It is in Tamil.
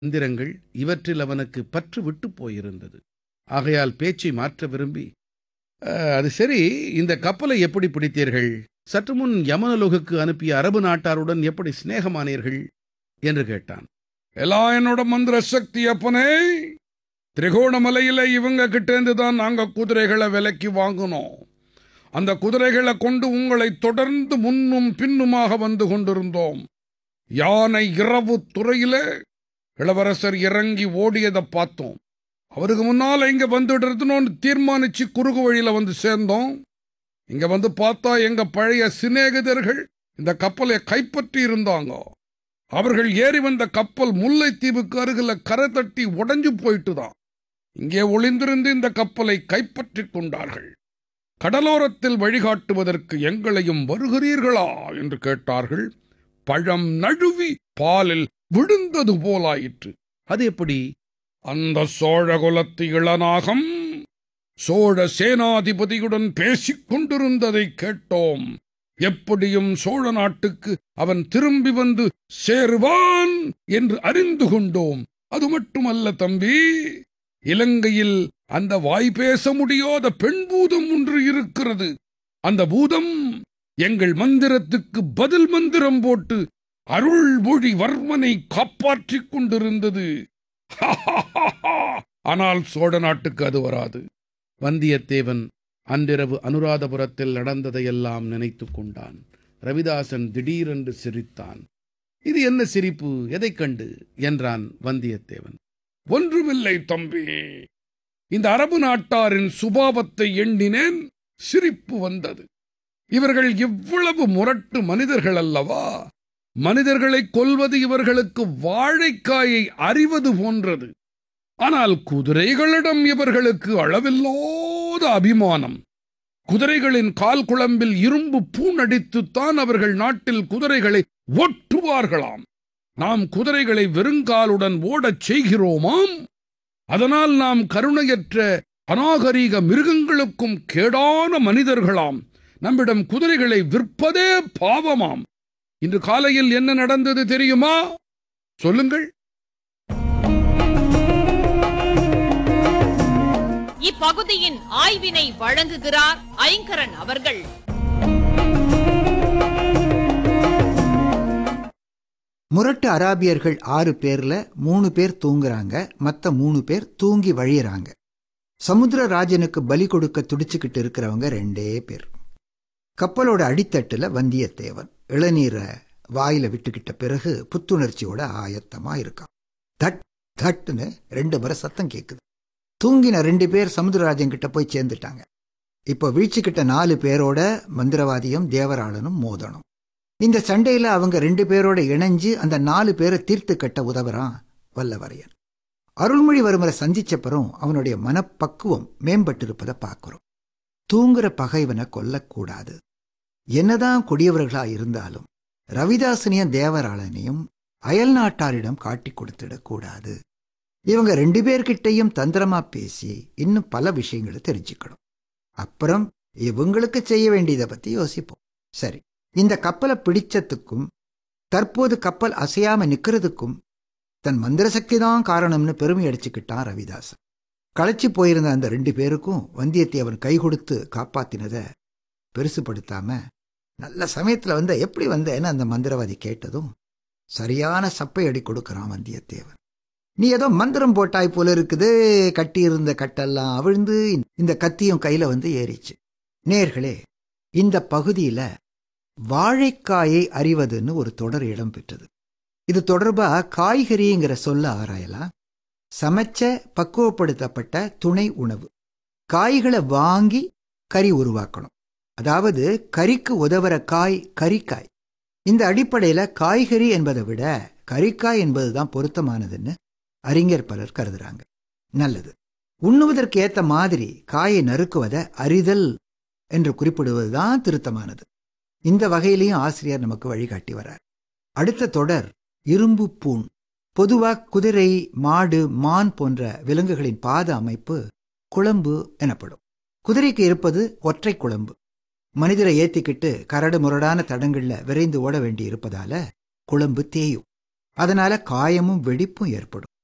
மந்திரங்கள் இவற்றில் அவனுக்கு பற்று விட்டுப் போயிருந்தது ஆகையால் பேச்சை மாற்ற விரும்பி "அஹ், அது சரி இந்த கப்பலை எப்படி பிடித்தீர்கள் சற்று முன் யமனலோகுக்கு அனுப்பிய அரபு நாட்டாருடன் எப்படி சிநேகமானீர்கள் என்று கேட்டான் எல்லாம் என்னோட மந்திர சக்தி அப்பனே திரிகோணமலையில இவங்க கிட்டேந்து தான் நாங்க குதிரைகளை விலைக்கு வாங்கினோம் அந்த குதிரைகளை கொண்டு உங்களை தொடர்ந்து முன்னும் பின்னுமாக வந்து கொண்டிருந்தோம் யானை இரவு துறையில இளவரசர் இறங்கி ஓடியதை பார்த்தோம் அவருக்கு முன்னால இங்க வந்துடுறதுன்னு தீர்மானிச்சு குறுக்கு வழியில வந்து சேர்ந்தோம் இங்க வந்து பார்த்தா எங்க பழைய சிநேகிதர்கள் இந்த கப்பலை கைப்பற்றி இருந்தாங்க அவர்கள் ஏறி வந்த கப்பல் முல்லைத்தீவுக்கு அருகில கரை தட்டி உடைஞ்சு போயிட்டுதான் இங்கே ஒளிந்திருந்து இந்த கப்பலை கைப்பற்றிக் கொண்டார்கள் கடலோரத்தில் வழிகாட்டுவதற்கு எங்களையும் வருகிறீர்களா என்று கேட்டார்கள் பழம் நழுவி பாலில் விழுந்தது போலாயிற்று அது எப்படி அந்த சோழ குலத்து இளநாகம் சோழ சேனாதிபதியுடன் பேசிக் கொண்டிருந்ததை கேட்டோம் எப்படியும் சோழ நாட்டுக்கு அவன் திரும்பி வந்து சேருவான் என்று அறிந்து கொண்டோம் அது மட்டுமல்ல தம்பி இலங்கையில் அந்த வாய் பேச முடியாத பெண் பூதம் ஒன்று இருக்கிறது அந்த பூதம் எங்கள் மந்திரத்துக்கு பதில் மந்திரம் போட்டு அருள்மொழி வர்மனை காப்பாற்றிக் கொண்டிருந்தது ஆனால் சோழ நாட்டுக்கு அது வராது வந்தியத்தேவன் அன்றிரவு அனுராதபுரத்தில் நடந்ததையெல்லாம் நினைத்துக் கொண்டான் ரவிதாசன் திடீரென்று சிரித்தான் இது என்ன சிரிப்பு எதைக் கண்டு என்றான் வந்தியத்தேவன் ஒன்றுமில்லை தம்பி இந்த அரபு நாட்டாரின் சுபாவத்தை எண்ணினேன் சிரிப்பு வந்தது இவர்கள் இவ்வளவு முரட்டு மனிதர்கள் அல்லவா மனிதர்களை கொல்வது இவர்களுக்கு வாழைக்காயை அறிவது போன்றது ஆனால் குதிரைகளிடம் இவர்களுக்கு அளவில்லாத அபிமானம் குதிரைகளின் கால் குழம்பில் இரும்பு பூணடித்துத்தான் அவர்கள் நாட்டில் குதிரைகளை ஒட்டுவார்களாம் நாம் குதிரைகளை வெறுங்காலுடன் ஓடச் செய்கிறோமாம் அதனால் நாம் கருணையற்ற அநாகரீக மிருகங்களுக்கும் கேடான மனிதர்களாம் நம்மிடம் குதிரைகளை விற்பதே பாவமாம் இன்று காலையில் என்ன நடந்தது தெரியுமா சொல்லுங்கள் இப்பகுதியின் ஆய்வினை வழங்குகிறார் ஐங்கரன் அவர்கள் முரட்டு அராபியர்கள் ஆறு பேர்ல மூணு பேர் தூங்குறாங்க மத்த மூணு பேர் தூங்கி வழியறாங்க சமுத்திரராஜனுக்கு பலி கொடுக்க துடிச்சுக்கிட்டு இருக்கிறவங்க ரெண்டே பேர் கப்பலோட அடித்தட்டுல வந்தியத்தேவன் இளநீரை வாயில விட்டுக்கிட்ட பிறகு புத்துணர்ச்சியோட ஆயத்தமா இருக்கான் தட் தட்டுன்னு ரெண்டு முறை சத்தம் கேக்குது தூங்கின ரெண்டு பேர் சமுத்திரராஜன் கிட்ட போய் சேர்ந்துட்டாங்க இப்போ வீழ்ச்சிக்கிட்ட நாலு பேரோட மந்திரவாதியும் தேவராளனும் மோதணும் இந்த சண்டையில அவங்க ரெண்டு பேரோட இணைஞ்சு அந்த நாலு பேரை தீர்த்து கட்ட உதவுறான் வல்லவரையன் அருள்மொழிவர்மரை சந்திச்சப்பறம் அவனுடைய மனப்பக்குவம் மேம்பட்டிருப்பதை பார்க்கிறோம் தூங்குற பகைவனை கொல்லக்கூடாது என்னதான் கொடியவர்களா இருந்தாலும் ரவிதாசனையும் தேவராளனையும் அயல் நாட்டாரிடம் காட்டி கொடுத்துடக்கூடாது இவங்க ரெண்டு பேர்கிட்டையும் தந்திரமா பேசி இன்னும் பல விஷயங்களை தெரிஞ்சுக்கணும் அப்புறம் இவங்களுக்கு செய்ய வேண்டியதை பத்தி யோசிப்போம் சரி இந்த கப்பலை பிடிச்சதுக்கும் தற்போது கப்பல் அசையாம நிக்கிறதுக்கும் தன் மந்திர சக்தி தான் காரணம்னு பெருமை அடிச்சுக்கிட்டான் ரவிதாசன் களைச்சு போயிருந்த அந்த ரெண்டு பேருக்கும் வந்தியத்தேவன் கை கொடுத்து காப்பாத்தினதை பெருசுப்படுத்தாம நல்ல சமயத்துல வந்த எப்படி வந்தேன்னு அந்த மந்திரவாதி கேட்டதும் சரியான சப்பை அடி கொடுக்கறான் வந்தியத்தேவன் நீ ஏதோ மந்திரம் போட்டாய் போல இருக்குது கட்டியிருந்த கட்டெல்லாம் அவிழ்ந்து இந்த கத்தியும் கையில வந்து ஏறிச்சு நேர்களே இந்த பகுதியில வாழைக்காயை அறிவதுன்னு ஒரு தொடர் இடம் பெற்றது இது தொடர்பா காய்கறிங்கிற சொல்ல ஆராயலாம் சமைச்ச பக்குவப்படுத்தப்பட்ட துணை உணவு காய்களை வாங்கி கறி உருவாக்கணும் அதாவது கறிக்கு உதவுற காய் கறிக்காய் இந்த அடிப்படையில காய்கறி என்பதை விட கறிக்காய் என்பதுதான் பொருத்தமானதுன்னு அறிஞர் பலர் கருதுறாங்க நல்லது உண்ணுவதற்கு ஏத்த மாதிரி காயை நறுக்குவதை அறிதல் என்று குறிப்பிடுவதுதான் திருத்தமானது இந்த வகையிலையும் ஆசிரியர் நமக்கு வழிகாட்டி வரார் அடுத்த தொடர் இரும்பு பூண் பொதுவா குதிரை மாடு மான் போன்ற விலங்குகளின் பாத அமைப்பு குழம்பு எனப்படும் குதிரைக்கு இருப்பது ஒற்றை குழம்பு மனிதரை ஏத்திக்கிட்டு கரடு முரடான தடங்கள்ல விரைந்து ஓட வேண்டி இருப்பதால குழம்பு தேயும் அதனால காயமும் வெடிப்பும் ஏற்படும்